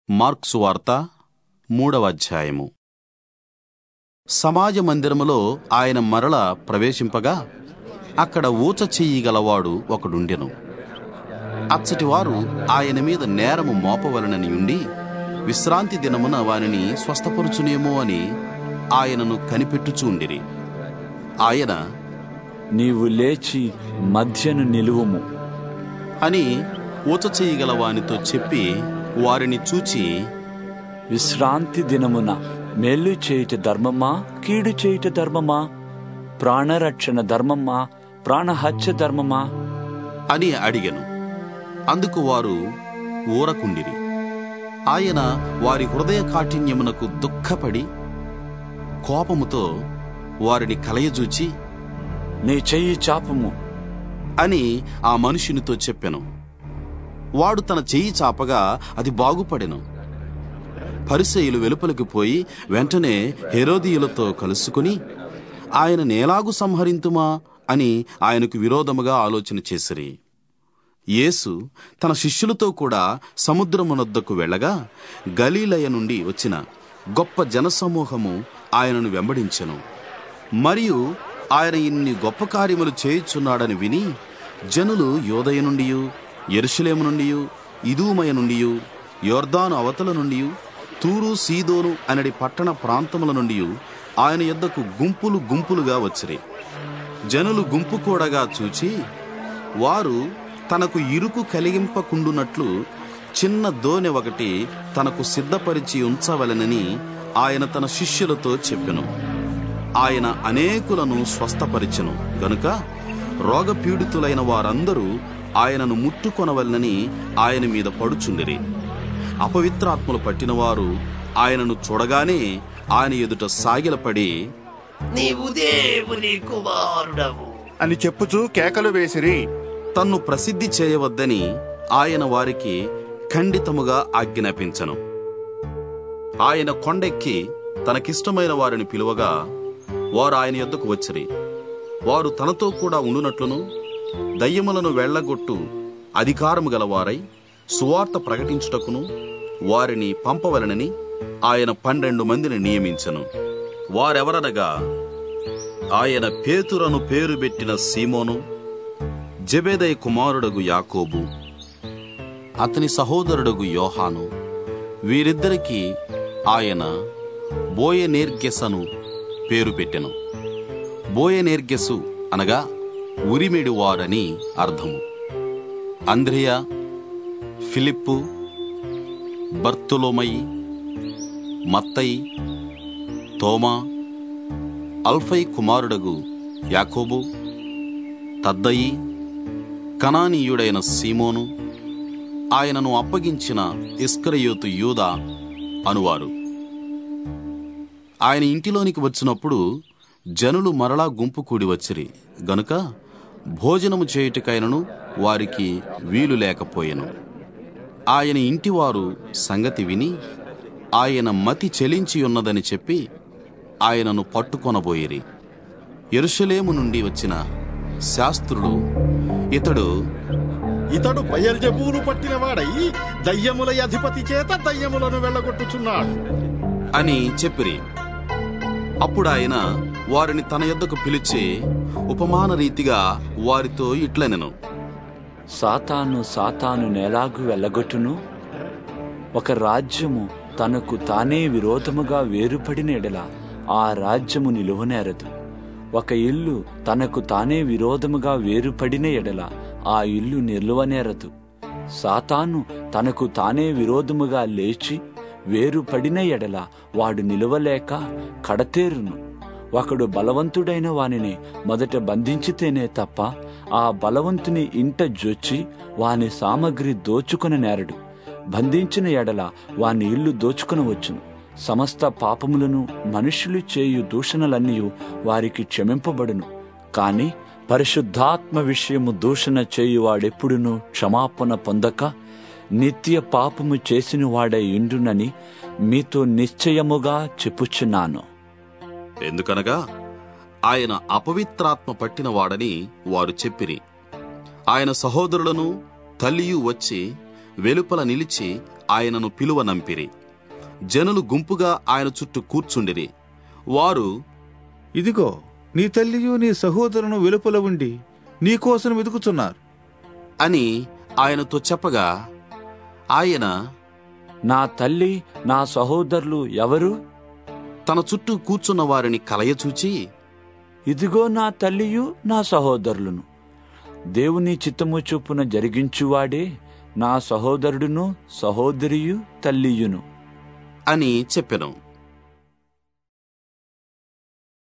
marks వార్త మూడవ అధ్యాయము సమాజ మందిరములో ఆయన మరల ప్రవేశింపగా అక్కడ ఊచ చెయ్యి గలవాడు ఒకడుండెను అచ్చటి వారు ఆయన మీద నేరము మోపవలనని ఉండి విశ్రాంతి దినమున వానిని స్వస్థపరుచునేమో అని ఆయనను కనిపెట్టుచూండిరి ఆయన నీవు లేచి మధ్యను నిలువుము అని ఊచ చెయ్యగల వానితో చెప్పి వారిని చూచి విశ్రాంతి దినమున మేలు చేయుట ధర్మమా కీడు చేయుట ధర్మమా ప్రాణరక్షణ ధర్మమా ప్రాణహత్య ధర్మమా అని అడిగెను అందుకు వారు ఊరకుండిరి ఆయన వారి హృదయ కాఠిన్యమునకు దుఃఖపడి కోపముతో వారిని కలయజూచి నీ చెయ్యి చాపము అని ఆ మనుషునితో చెప్పెను వాడు తన చెయ్యి చాపగా అది బాగుపడెను పరిసయులు వెలుపలికి పోయి వెంటనే హెరోదీయులతో కలుసుకుని ఆయన నేలాగు సంహరింతుమా అని ఆయనకు విరోధముగా ఆలోచన చేసిరి యేసు తన శిష్యులతో కూడా సముద్రమునొద్దకు వెళ్ళగా గలీలయ నుండి వచ్చిన గొప్ప జనసమూహము ఆయనను వెంబడించెను మరియు ఆయన ఇన్ని గొప్ప కార్యములు చేయుచున్నాడని విని జనులు యోదయ నుండి ఎరుషలేము నుండి ఇదూమయ నుండి యోర్దాను అవతల నుండి తూరు సీదోను అనడి పట్టణ ప్రాంతముల నుండి ఆయన యొద్దకు గుంపులు గుంపులుగా వచ్చిరి జనులు గుంపు కూడగా చూచి వారు తనకు ఇరుకు కలిగింపకుండునట్లు చిన్న దోనె ఒకటి తనకు సిద్ధపరిచి ఉంచవలెనని ఆయన తన శిష్యులతో చెప్పెను ఆయన అనేకులను స్వస్థపరిచెను గనుక రోగపీడితులైన వారందరూ ఆయనను ముట్టుకొనవలనని ఆయన మీద పడుచుండిరి అపవిత్రాత్మలు పట్టినవారు ఆయనను చూడగానే ఆయన ఎదుట సాగిలపడి నీవు దేవుని కుమారుడవు అని చెప్పుచూ కేకలు వేసిరి తన్ను ప్రసిద్ధి చేయవద్దని ఆయన వారికి ఖండితముగా ఆజ్ఞాపించను ఆయన కొండెక్కి తనకిష్టమైన వారిని పిలువగా వారు ఆయన యొద్దకు వచ్చిరి వారు తనతో కూడా ఉండునట్లును దయ్యములను వెళ్ళగొట్టు అధికారము గలవారై సువార్త ప్రకటించుటకును వారిని పంపవలనని ఆయన పన్నెండు మందిని నియమించను వారెవరనగా ఆయన పేతురను పేరు పెట్టిన సీమోను జెబెదయి కుమారుడగు యాకోబు అతని సహోదరుడగు యోహాను వీరిద్దరికి ఆయన బోయనేర్గెసను పేరు పెట్టెను బోయనేర్గెసు అనగా ఉరిమిడి వారని అర్థము అంద్రియ ఫిలిప్పు బర్తులోమయి మత్తయి తోమా అల్ఫై కుమారుడగు యాకోబు తద్దయి కనానీయుడైన సీమోను ఆయనను అప్పగించిన ఇస్కరయోతు యూదా అనువారు ఆయన ఇంటిలోనికి వచ్చినప్పుడు జనులు మరలా గుంపు కూడి వచ్చిరి గనుక భోజనము చేయుటకైనను వారికి వీలు లేకపోయెను ఆయన ఇంటివారు సంగతి విని ఆయన మతి చెలించి ఉన్నదని చెప్పి ఆయనను పట్టుకొనబోయిరి ఎరుషలేము నుండి వచ్చిన శాస్త్రులు ఇతడు ఇతడు బయల్జబూలు పట్టినవాడై దయ్యముల అధిపతి చేత దయ్యములను వెళ్ళగొట్టుచున్నాడు అని చెప్పిరి అప్పుడు ఆయన వారిని తన యొద్దకు పిలిచి ఉపమాన రీతిగా వారితో ఇట్లనెను సాతాను సాతాను నేలాగు వెళ్ళగొట్టును ఒక రాజ్యము తనకు తానే విరోధముగా వేరుపడిన ఎడల ఆ రాజ్యము నిలువనేరదు ఒక ఇల్లు తనకు తానే విరోధముగా వేరుపడిన ఎడల ఆ ఇల్లు నిలువనేరదు సాతాను తనకు తానే విరోధముగా లేచి వేరుపడిన ఎడల వాడు నిలువలేక కడతేరును ఒకడు బలవంతుడైన వానిని మొదట బంధించితేనే తప్ప ఆ బలవంతుని ఇంట జొచ్చి వాని సామగ్రి దోచుకుని నేరడు బంధించిన ఎడల వాని ఇల్లు దోచుకునవచ్చును సమస్త పాపములను మనుషులు చేయు దూషణలన్నీ వారికి క్షమింపబడును కాని పరిశుద్ధాత్మ విషయము దూషణ చేయువాడెప్పుడునూ క్షమాపణ పొందక నిత్య పాపము చేసిన వాడై ఇండునని మీతో నిశ్చయముగా చెప్పుచున్నాను ఎందుకనగా ఆయన అపవిత్రాత్మ పట్టినవాడని వారు చెప్పిరి ఆయన సహోదరులను తల్లియు వచ్చి వెలుపల నిలిచి ఆయనను పిలువనంపిరి జనులు గుంపుగా ఆయన చుట్టూ కూర్చుండిరి వారు ఇదిగో నీ తల్లియు నీ సహోదరును వెలుపల ఉండి నీకోసం వెతుకుతున్నారు అని ఆయనతో చెప్పగా ఆయన నా తల్లి నా సహోదరులు ఎవరు తన చుట్టూ కూర్చున్న వారిని కలయచూచి ఇదిగో నా తల్లియు నా సహోదరులను దేవుని చిత్తము చొప్పున జరిగించువాడే నా సహోదరుడును సహోదరియు తల్లియును అని చెప్పెను